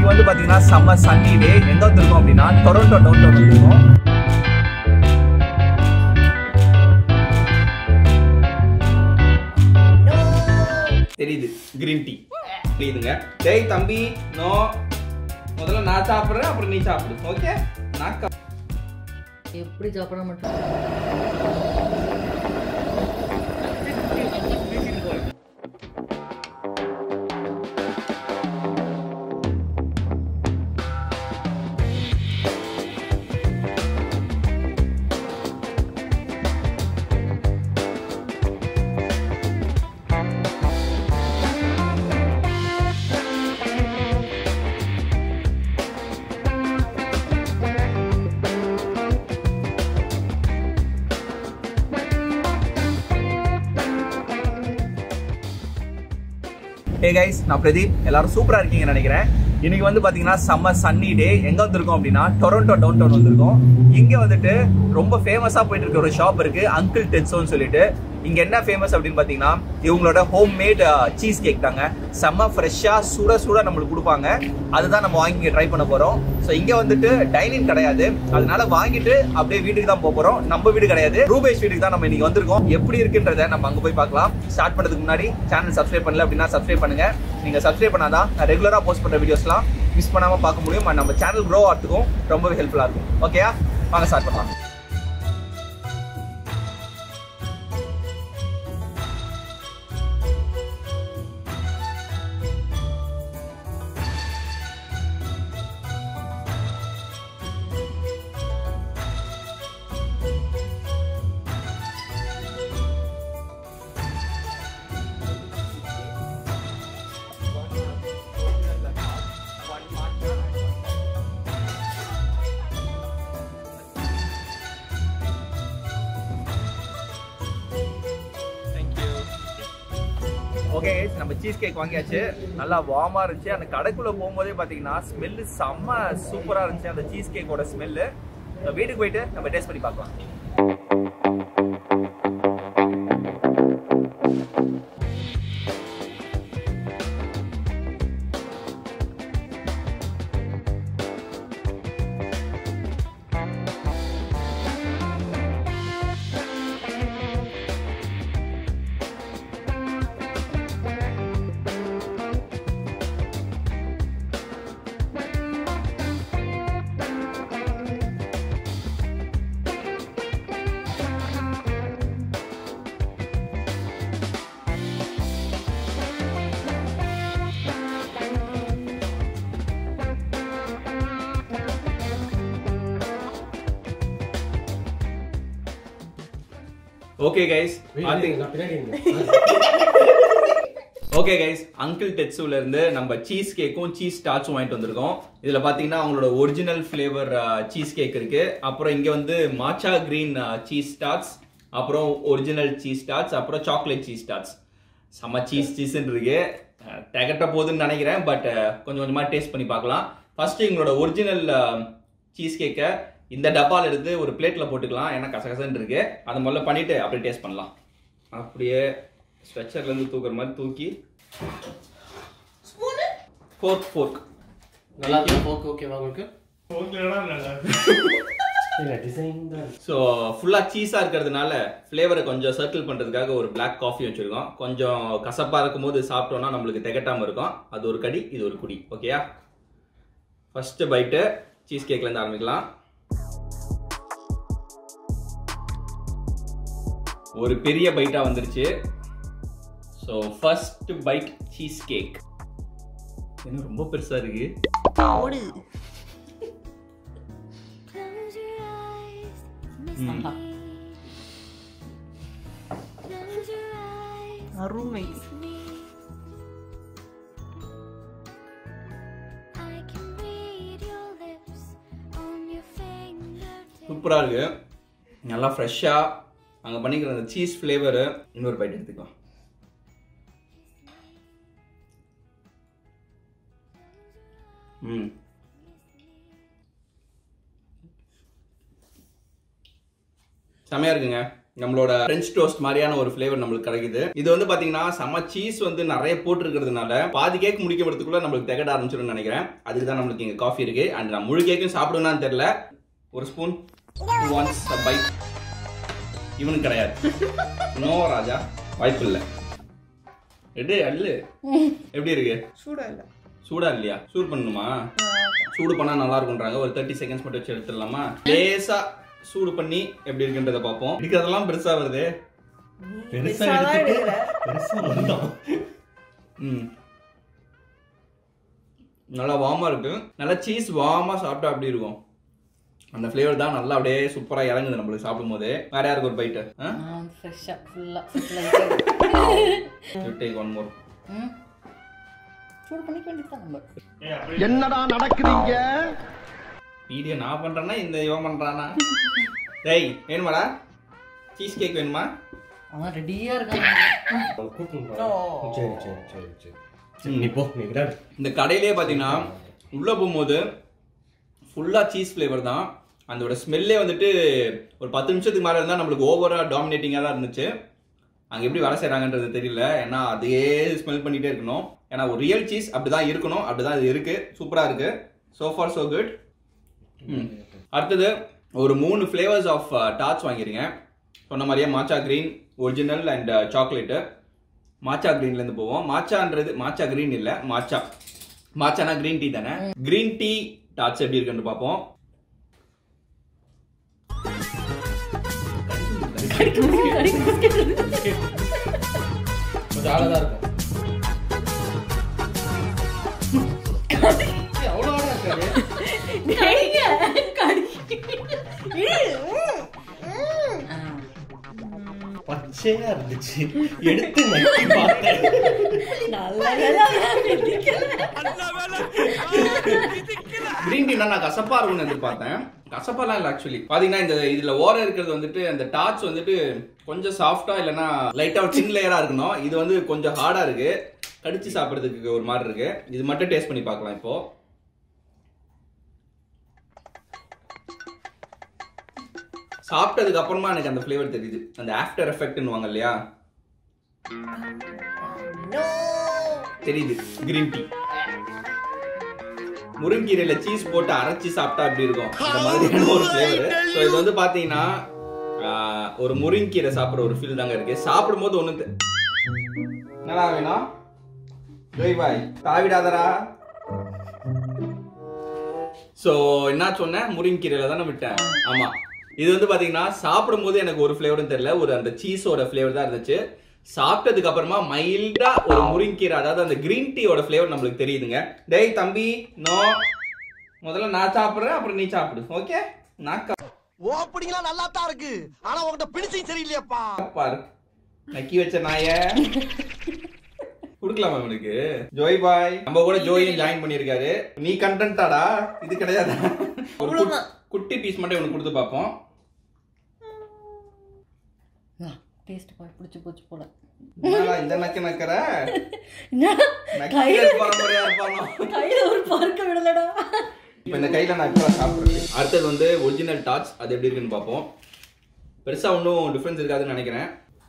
இன்னைக்கு வந்து பாத்தீங்கன்னா செம்ம சன்னி டே எங்க வந்திருக்கோம் அப்படின்னா டொரண்டோ டவுன் டவுன் வந்திருக்கோம் தெரியுது கிரீன் டீ தெரியுதுங்க டேய் தம்பி நோ முதல்ல நான் சாப்பிடுறேன் அப்புறம் நீ சாப்பிடு ஓகே நான் கா- எப்படி சாப்பிட மட்டும் ஹே கைஸ் நான் பிரதீப் எல்லாரும் சூப்பரா இருக்கீங்கன்னு நினைக்கிறேன் இன்னைக்கு வந்து பாத்தீங்கன்னா செம்ம சன்னி டே எங்க வந்திருக்கோம் அப்படின்னா டொரண்டோ டவுன் டவுன் வந்திருக்கோம் இங்க வந்துட்டு ரொம்ப ஃபேமஸா போயிட்டு இருக்க ஒரு ஷாப் இருக்கு அங்கிள் டெட்ஸோன்னு சொல்லிட்டு இங்க என்ன ஃபேமஸ் அப்படின்னு பாத்தீங்கன்னா இவங்களோட ஹோம் மேட் சீஸ் கேக் தாங்க செம்ம ஃப்ரெஷ்ஷா சுட சுட நம்மளுக்கு கொடுப்பாங்க அதுதான் நம்ம வாங்கி ட்ரை பண்ண போறோம் ஸோ இங்க வந்துட்டு டைனிங் கிடையாது அதனால வாங்கிட்டு அப்படியே வீட்டுக்கு தான் போக போறோம் நம்ம வீடு கிடையாது ரூபேஷ் வீட்டுக்கு தான் நம்ம இன்னைக்கு வந்திருக்கோம் எப்படி இருக்குன்றத நம்ம அங்க போய் பார்க்கலாம் ஸ்டார்ட் பண்ணதுக்கு முன்னாடி சேனல் சப்ஸ்கிரைப் பண்ணல அப்படின்னா சப்ஸ்கிரைப் பண்ணுங்க நீங்க சப்ஸ்கிரைப் பண்ணாதான் நான் ரெகுலரா போஸ்ட் பண்ற வீடியோஸ்லாம் மிஸ் பண்ணாம பார்க்க முடியும் and நம்ம சேனல் க்ரோ ஆகிறதுக்கும் ரொம்பவே ஹெல்ப்ஃபுல்லா இருக்கும் ஓகேயா வாங்க ஸ்டார்ட் பண்ணலாம் ஓகே நம்ம சீஸ் கேக் வாங்கியாச்சு நல்லா வார்மா இருந்துச்சு அந்த கடைக்குள்ள போகும்போதே பாத்தீங்கன்னா ஸ்மெல்லு செம்ம சூப்பரா இருந்துச்சு அந்த சீஸ் கேக்கோட ஸ்மெல்லு வீட்டுக்கு போயிட்டு நம்ம டேஸ்ட் பண்ணி பார்க்கலாம் okay guys okay guys uncle டெட்ஸுல இருந்து நம்ம சீஸ் கேக்கும் சீஸ் டாட்ஸும் வாங்கிட்டு வந்திருக்கோம் இதுல பாத்தீங்கன்னா அவங்களோட ஒரிஜினல் ஃபிளேவர் சீஸ் கேக் இருக்கு அப்புறம் இங்க வந்து மாச்சா கிரீன் சீஸ் டாட்ஸ் அப்புறம் ஒரிஜினல் சீஸ் டாட்ஸ் அப்புறம் சாக்லேட் சீஸ் டாட்ஸ் செம்ம சீஸ் சீஸ்ன்னு இருக்கு அஹ், திகட்ட போகுதுன்னு நினைக்கிறேன் பட் கொஞ்சம் கொஞ்சமா டேஸ்ட் பண்ணி பார்க்கலாம் ஃபர்ஸ்ட் எங்களோட ஒரிஜினல் சீஸ் கேக்கை இந்த டப்பால எடுத்து ஒரு பிளேட்ல போட்டுக்கலாம் ஏன்னா கசகசன்னு இருக்கு அதை முதல்ல பண்ணிட்டு அப்படியே டேஸ்ட் பண்ணலாம் அப்படியே ஸ்ட்ரெச்சர்ல இருந்து தூக்குற மாதிரி தூக்கி ஃபோர்க் ஃபோர்க் நல்லா இருக்கு ஓகே ஓகேவா உங்களுக்கு இல்ல டிசைன் தான் ஸோ ஃபுல்லாக சீஸாக இருக்கிறதுனால ஃப்ளேவரை கொஞ்சம் சர்க்கிள் பண்ணுறதுக்காக ஒரு Black காஃபி வச்சுருக்கோம் கொஞ்சம் கசப்பாக இருக்கும்போது சாப்பிட்டோம்னா நம்மளுக்கு திகட்டாமல் இருக்கும் அது ஒரு கடி இது ஒரு குடி ஓகேயா ஃபர்ஸ்ட் பைட்டு சீஸ் கேக்லேருந்து ஆரம்பிக்கலாம் ஒரு பெரிய பைட்டாக வந்துருச்சு so first bite cheesecake என்ன ரொம்ப பெருசாக இருக்கு Close your eyes, ம். close your eyes, அருமை me. I can read your lips on your fingertips. சூப்பராக இருக்கு நல்லா ஃப்ரெஷ்ஷாக அங்கே பண்ணிக்கிற அந்த சீஸ் ஃப்ளேவரு இன்னொரு பைட் எடுத்துக்கலாம் ம் செமையாக இருக்குங்க நம்மளோட பிரெஞ்ச் டோஸ்ட் மாதிரியான ஒரு ஃபிளேவர் நம்மளுக்கு கிடைக்குது இது வந்து பாத்தீங்கன்னா செம்ம சீஸ் வந்து நிறைய போட்டிருக்கிறதுனால பாதி கேக் முடிக்கிறதுக்குள்ள நம்மளுக்கு திகட ஆரம்பிச்சிடும் நினைக்கிறேன் அதுக்கு தான் நம்மளுக்கு இங்க காஃபி இருக்கு அண்ட் நான் முழு கேக்கும் சாப்பிடுவேன்னு தெரியல ஒரு ஸ்பூன் ஒன்ஸ் பைட் இவனுக்கு கிடையாது நோ ராஜா வாய்ப்பு இல்லை எடு அல்லு எப்படி இருக்கு சூடா இல்ல சூடா இல்லையா சூடு பண்ணணுமா சூடு பண்ணா நல்லா இருக்கும்ன்றாங்க ஒரு தேர்ட்டி செகண்ட்ஸ் மட்டும் வச்சு எடுத்துடலாமா லேசா சூடு பண்ணி எப்படி இருக்குன்றத பார்ப்போம் இருக்கிறதெல்லாம் பெருசா வருது பெருசா பெருசாதான் எடுத்துட்டு எடுக்கல. பெருசா வந்துடும் ம் நல்லா வார்மா இருக்கு நல்லா சீஸ் வார்மா சாப்பிட்டா அப்படி இருக்கும் அந்த ஃப்ளேவர் தான் நல்லா அப்படியே சூப்பரா இறங்குது நம்மளுக்கு சாப்பிடும்போது வேற யாருக்கு ஒரு பைட்டு நான் வந்து ஃப்ரெஷ்ஷாக ஃபுல்லாக யூ டேக் ஒன் மோர் ம் சூடு பண்ணிக்க வேண்டியதுதான் நம்ம என்னடா நடக்குதுங்க வீடியோ நான் பண்றேன்னா இந்த இவன் பண்றானா டேய் வேணுமாடா சீஸ் கேக் வேணுமா அவன் ரெடியாக இருக்கான் கூப்பிட்டு ஓ. சரி சரி சரி சரி சரி நீ போ நீ விடாடு இந்த கடையிலே பார்த்தீங்கன்னா உள்ளே போகும்போது ஃபுல்லாக சீஸ் ஃப்ளேவர் தான் அதோட ஸ்மெல்லே வந்துட்டு ஒரு பத்து நிமிஷத்துக்கு மேலே இருந்தால் நம்மளுக்கு ஓவராக டாமினேட்டிங்காக தான் இருந்துச்சு அங்கே எப்படி வேலை செய்கிறாங்கன்றது தெரியல ஏன்னா அதையே ஸ்மெல் பண்ணிகிட்டே இருக்கணும் ஏன்னா ஒரு ரியல் சீஸ் அப்படி தான் இருக்கணும் அப்படி தான் இது இருக்குது சூப்பராக இருக்குது ஸோ ஃபார் ஸோ குட் அடுத்தது ஒரு மூணு ஃப்ளேவர்ஸ் ஆஃப் டார்ச் வாங்கிருங்க சொன்ன மாதிரியே matcha green original and chocolate matcha கிரீன்லேருந்து போவோம் மாச்சான்றது மாச்சா கிரீன் இல்லை மாச்சா மாச்சானா கிரீன் டீ தானே கிரீன் டீ டாட்ஸ் எப்படி இருக்குன்னு பார்ப்போம் கொஞ்சம் ஆளா தான் இருக்கும் ஏய், அவ்வளவு ஆளா இருக்காது பச்சையா இருந்துச்சு எடுத்து நக்கி பார்த்தேன் கிரீன் டீனா நான் கசப்பா இருக்கும்னு எதிர்பார்த்தேன் கசப்பாலாம் இல்லை ஆக்சுவலி பாத்தீங்கன்னா இந்த இதுல ஓரம் இருக்கிறது வந்துட்டு அந்த டார்ச் வந்துட்டு கொஞ்சம் சாஃப்டா இல்லைன்னா லைட்டா ஒரு சின் லேயரா இருக்கணும் இது வந்து கொஞ்சம் ஹார்டா இருக்கு கடிச்சு சாப்பிடுறதுக்கு ஒரு மாதிரி இருக்கு இது மட்டும் டேஸ்ட் பண்ணி பார்க்கலாம் இப்போ சாப்பிட்டதுக்கு அப்புறமா எனக்கு அந்த ஃப்ளேவர் தெரியுது அந்த ஆஃப்டர் எஃபெக்ட்னு வாங்க இல்லையா தெரியுது கிரீன் டீ முருங்கீரையில சீஸ் போட்டு அரைச்சி சாப்பிட்டா அப்படி இருக்கும் அந்த மாதிரியான ஒரு ஃப்ளேவர் ஸோ இது வந்து பாத்தீங்கன்னா ஆஹ், ஒரு முருங்கீரை சாப்பிட்ற ஒரு ஃபீல் தாங்க இருக்கு சாப்பிடும்போது ஒண்ணு தெ- என்னடா வேணும் ஜோய் பாய் தாவிடாதரா ஸோ என்ன சொன்னேன் முருங்கீரையில தானே விட்டேன் ஆமா இது வந்து பாத்தீங்கன்னா சாப்பிடும்போது எனக்கு ஒரு ஃப்ளேவரும் தெரியல ஒரு அந்த சீஸோட ஃப்ளேவர் தான் இருந்துச்சு சாப்பிட்டதுக்கு அப்புறமா மைல்டா ஒரு முருங்கீரை அதாவது அந்த கிரீன் டீயோட ஃப்ளேவர் நம்மளுக்கு தெரியுதுங்க டேய் தம்பி நோ முதல்ல நான் சாப்பிடுறேன் அப்புறம் நீ சாப்பிடு ஓகே நான் ஓப்பனிங்லாம் நல்லா தான் இருக்கு ஆனா உன்கிட்ட பிடிச்சும் சரியில்லையாப்பா பாரு நக்கி வச்ச நாய குடுக்கலாமா இவனுக்கு ஜோய் பாய் நம்ம கூட ஜோயும் ஜாயின் பண்ணிருக்காரு நீ கண்டென்ட்டாடா இது கிடையாது ஒரு குட்- குட்டி பீஸ் மட்டும் இவனுக்கு கொடுத்து பார்ப்போம் டேஸ்ட் பாய் பிடிச்சி போச்சு போல என்னடா இந்த நக்க நக்கற என்னடா நக்கீர பரம்பரையா இருப்பானோ கையில ஒரு பார்க்க விடலடா இப்போ இந்த கையில நான் இப்போ சாப்பிட்றேன் அடுத்தது வந்து ஒரிஜினல் டாச் அது எப்படி இருக்குன்னு பார்ப்போம் பெருசா ஒன்றும் டிஃபரன்ஸ் இருக்காதுன்னு நினைக்கிறேன்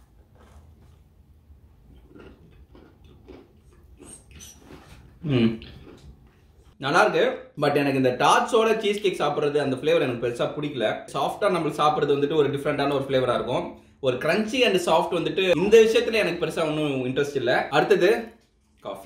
ம் நல்லா இருக்கு பட் எனக்கு இந்த டாட்ஸோட சீஸ் கேக் சாப்பிட்றது அந்த ஃப்ளேவர் எனக்கு பெருசா பிடிக்கல சாஃப்டா நம்மளுக்கு சாப்பிட்றது வந்துட்டு ஒரு டிஃப்ரெண்டான ஒரு ஃப்ளேவரா இருக்கும் ஒரு கிரன்ச்சி அண்ட் சாஃப்ட் வந்துட்டு இந்த விஷயத்துல எனக்கு பெருசா ஒன்றும் இன்ட்ரெஸ்ட் இல்லை அடுத்தது காஃபி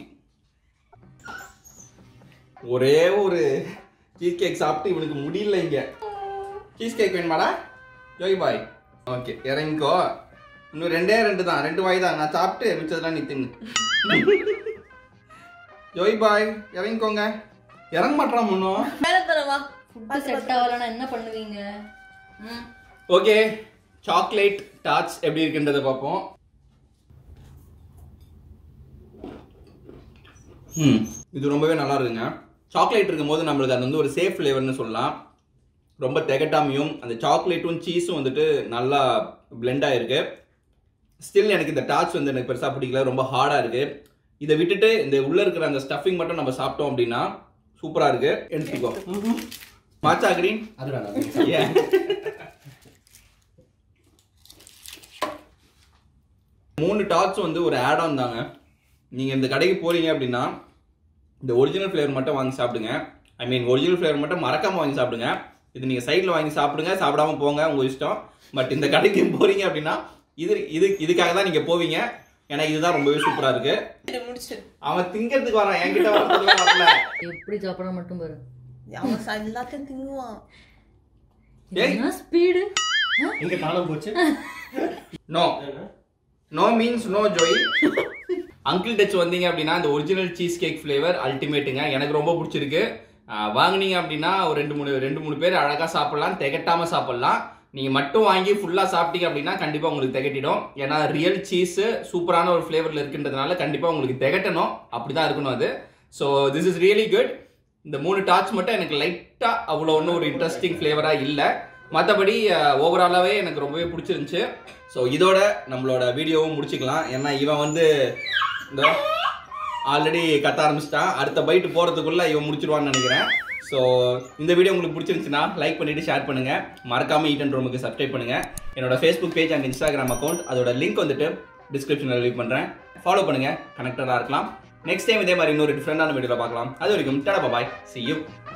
ஒரே ஒரு சீஸ் கேக் சாப்பிட்டு இவனுக்கு முடியல இங்க சீஸ் கேக் வேணுமாடா ஜோய் பாய் ஓகே இறங்கிக்கோ இன்னும் ரெண்டே ரெண்டு தான் ரெண்டு வாய் தான் நான் சாப்பிட்டு மிச்சதெல்லாம் நீ தின்னு ஜோய் பாய் இறங்கிக்கோங்க இறங்க மாட்டான் முன்னும் மேல தரவா ஃபுட்டு செட் ஆகலன்னா என்ன பண்ணுவீங்க ம் ஓகே சாக்லேட் டாட்ஸ் எப்படி இருக்குன்றதை பார்ப்போம் ம் இது ரொம்பவே நல்லா இருக்குங்க சாக்லேட் இருக்கும்போது நம்மளுக்கு அது வந்து ஒரு சேஃப் ஃப்ளேவர்னு சொல்லலாம் ரொம்ப திகட்டாமையும் அந்த சாக்லேட்டும் சீஸும் வந்துட்டு நல்லா blend ஆயிருக்கு ஸ்டில் எனக்கு இந்த டாச் வந்து எனக்கு பெருசாக பிடிக்கல ரொம்ப ஹார்டாக இருக்கு இதை விட்டுட்டு இந்த உள்ள இருக்கிற அந்த ஸ்டஃபிங் மட்டும் நம்ம சாப்பிட்டோம் அப்படின்னா சூப்பராக இருக்கு எடுத்துக்கோ மாச்சா கிரீன் அது வேணாம் ஏன் மூணு டாட்ஸ் வந்து ஒரு ஆட் ஆன் தாங்க நீங்க இந்த கடைக்கு போறீங்க அப்படின்னா இந்த ஒரிஜினல் ஃப்ளேவர் மட்டும் வாங்கி சாப்பிடுங்க ஐ மீன் ஒரிஜினல் ஃப்ளேவர் மட்டும் மறக்காம வாங்கி சாப்பிடுங்க இது நீங்க சைடில் வாங்கி சாப்பிடுங்க சாப்பிடாம போங்க உங்க இஷ்டம் பட் இந்த கடைக்கு போறீங்க அப்படின்னா இது இது இதுக்காக தான் நீங்க போவீங்க ஏன்னா இதுதான் ரொம்பவே சூப்பரா இருக்கு அவன் திங்கிறதுக்கு வரான் என்கிட்ட வரதுலாம் வரல எப்படி சாப்பிட மட்டும் பாரு அவன் ச- எல்லாத்தையும் திங்குவான் ஏய். என்ன ஸ்பீடு எங்க காணாம போச்சு no no means no Joy uncle touch வந்தீங்க அப்படின்னா இந்த ஒரிஜினல் சீஸ் கேக் ஃப்ளேவர் அல்டிமேட்டுங்க எனக்கு ரொம்ப பிடிச்சிருக்கு ஆஹ் வாங்குனீங்க அப்படின்னா ஒரு ரெண்டு மூணு ரெண்டு மூணு பேர் அழகாக சாப்பிடலாம் திகட்டாம சாப்பிடலாம் நீங்கள் மட்டும் வாங்கி ஃபுல்லாக சாப்பிட்டீங்க அப்படின்னா கண்டிப்பாக உங்களுக்கு திகட்டிடும் ஏன்னா ரியல் சீஸு சூப்பரான ஒரு ஃப்ளேவரில் இருக்குன்றதுனால கண்டிப்பாக உங்களுக்கு திகட்டணும் அப்படி தான் இருக்கணும் அது so this is really good இந்த மூணு டாட்ச் மட்டும் எனக்கு லைட்டாக அவ்வளோ ஒன்றும் ஒரு இன்ட்ரெஸ்டிங் ஃப்ளேவராக இல்லை மற்றபடி ஓவராலாகவே எனக்கு ரொம்பவே பிடிச்சிருந்துச்சு ஸோ இதோட நம்மளோட வீடியோவும் முடிச்சுக்கலாம் ஏன்னா இவன் வந்து இந்த ஆல்ரெடி கத்த ஆரம்பிச்சிட்டான் அடுத்த பைட்டு போகிறதுக்குள்ளே இவன் முடிச்சிருவான்னு நினைக்கிறேன் ஸோ இந்த வீடியோ உங்களுக்கு பிடிச்சிருந்துச்சுன்னா லைக் பண்ணிட்டு ஷேர் பண்ணுங்க மறக்காம ஈட் அண்ட் ரூமுக்கு சப்ஸ்கிரைப் பண்ணுங்க என்னோட Facebook page and Instagram account அதோட லிங்க் வந்துட்டு டிஸ்கிரிப்ஷனில் லீவ் பண்ணுறேன் ஃபாலோ பண்ணுங்க கனெக்டடாக இருக்கலாம் நெக்ஸ்ட் டைம் இதே மாதிரி இன்னொரு டிஃப்ரெண்டான வீடியோவில் பார்க்கலாம் அது வரைக்கும் டடா பாய் சி யூ